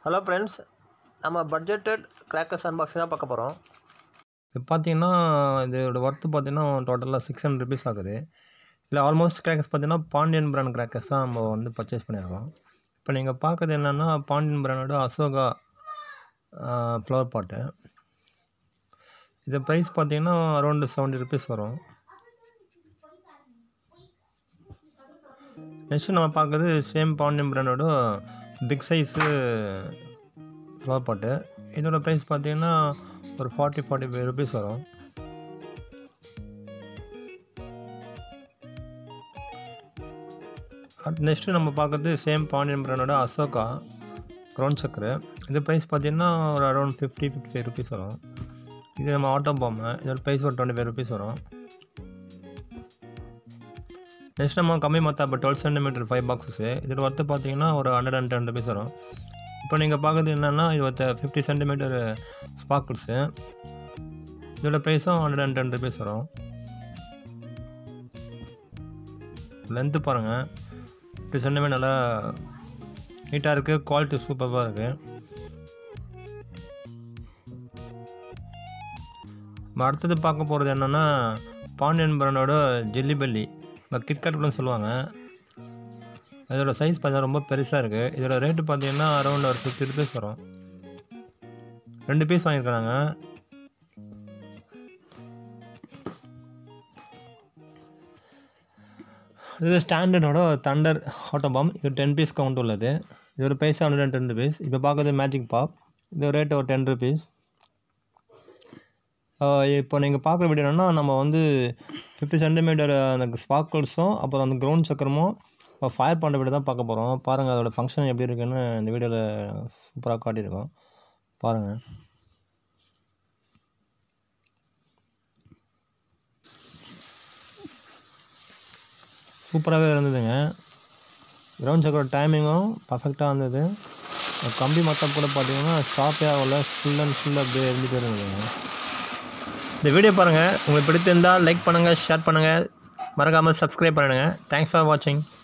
hello friends நம்ம budgeted crackers unboxing தான் பார்க்க போகிறோம் இது பார்த்தீங்கன்னா இதோட ஒர்த்து பார்த்தீங்கன்னா டோட்டலாக சிக்ஸ் ஹண்ட்ரட் ருபீஸ் ஆகுது இல்லை ஆல்மோஸ்ட் கிராக்கர்ஸ் பார்த்தீங்கன்னா பாண்டியன் பிராண்ட் கிராக்கர்ஸ் தான் நம்ம வந்து பர்ச்சேஸ் பண்ணியிருக்கோம் இப்போ நீங்கள் பார்க்குறது என்னென்னா பாண்டியன் பிராண்டோட அசோகா ஃப்ளவர் பாட்டு இது ப்ரைஸ் பார்த்தீங்கன்னா அரௌண்டு செவன்ட்டி ருபீஸ் வரும் நெக்ஸ்ட்டு நம்ம பார்க்குறது சேம் பாண்டியன் பிராண்டோட பிக் சைஸு ஃப்ளவர் பாட்டு இதோட ப்ரைஸ் பார்த்தீங்கன்னா ஒரு ஃபார்ட்டி ஃபார்ட்டி ஃபைவ் ருபீஸ் வரும் அடுத்து நெக்ஸ்ட்டு நம்ம பார்க்குறது சேம் பாண்டியன் பிராண்டோட அசோகா க்ரௌண்ட் சக்கரு இது ப்ரைஸ் பார்த்தீங்கன்னா ஒரு around fifty fifty five rupees வரும் இது நம்ம ஆட்டோ பாம்பு இதோட ப்ரைஸ் ஒரு டுவெண்ட்டி ஃபைவ் ருபீஸ் வரும் நெக்ஸ்ட் நம்ம கம்மி மொத்தம் இப்போ டுவெல் சென்டிமீட்டர் ஃபைவ் பாக்ஸஸு இதோட ஒர்த்து பார்த்தீங்கன்னா ஒரு ஹண்ட்ரட் அண்ட் டென் ருபீஸ் வரும் இப்போ நீங்கள் பார்க்குறது என்னென்னா இது ஒருத்த ஃபிஃப்டி சென்டிமீட்டர் ஸ்பார்க்கிள்ஸு இதோட ப்ரைஸும் ஹண்ட்ரட் அண்ட் டென் ருபீஸ் வரும் லென்த்து பாருங்கள் ஃபிஃப்டி சென்டிமீட்டர் நல்லா நீட்டாக இருக்குது குவாலிட்டி சூப்பராக இருக்குது நம்ம அடுத்தது பார்க்க போகிறது என்னென்னா பாண்டியன் பிராண்டோட ஜெல்லி பெல்லி இப்போ கிட்கட் கூட சொல்லுவாங்க இதோட சைஸ் பார்த்தீங்கன்னா ரொம்ப பெருசாக இருக்குது இதோட ரேட்டு பார்த்தீங்கன்னா அரௌண்ட் ஒரு ஃபிஃப்டி ருபீஸ் வரும் ரெண்டு பீஸ் வாங்கியிருக்கிறாங்க இது ஸ்டாண்டர்டோட தண்டர் ஆட்டோ பாம் இது டென் பீஸ் கவுண்ட் உள்ளது இதோட price hundred and ten rupees இப்போ பார்க்குறது மேஜிக் பாப் இதோட ரேட் ஒரு டென் ருபீஸ் இப்போ நீங்கள் பார்க்குற வீடியோ என்னென்னா நம்ம வந்து ஃபிஃப்டி சென்டிமீட்டர் அந்த ஸ்பார்க்கிள்ஸும் அப்புறம் அந்த கிரவுண்ட் சக்கரமும் ஃபயர் பண்ணுற வீடியோ தான் பார்க்க போகிறோம் பாருங்கள் அதோடய ஃபங்க்ஷன் எப்படி இருக்குன்னு இந்த வீடியோவில் சூப்பராக காட்டியிருக்கோம் பாருங்கள் சூப்பராகவே இருந்ததுங்க கிரவுண்ட் சக்கரோட டைமிங்கும் பர்ஃபெக்டாக இருந்தது கம்பி மொத்தம் கூட பார்த்தீங்கன்னா ஸ்டாப்பே ஆகல ஃபுல் அண்ட் ஃபுல் அப்படியே இருந்துகிட்டே இருந்ததுங்க இந்த வீடியோ பாருங்கள் உங்களுக்கு பிடித்திருந்தால் லைக் பண்ணுங்கள் ஷேர் பண்ணுங்கள் மறக்காமல் சப்ஸ்கிரைப் பண்ணிடுங்க தேங்க்ஸ் ஃபார் வாட்சிங்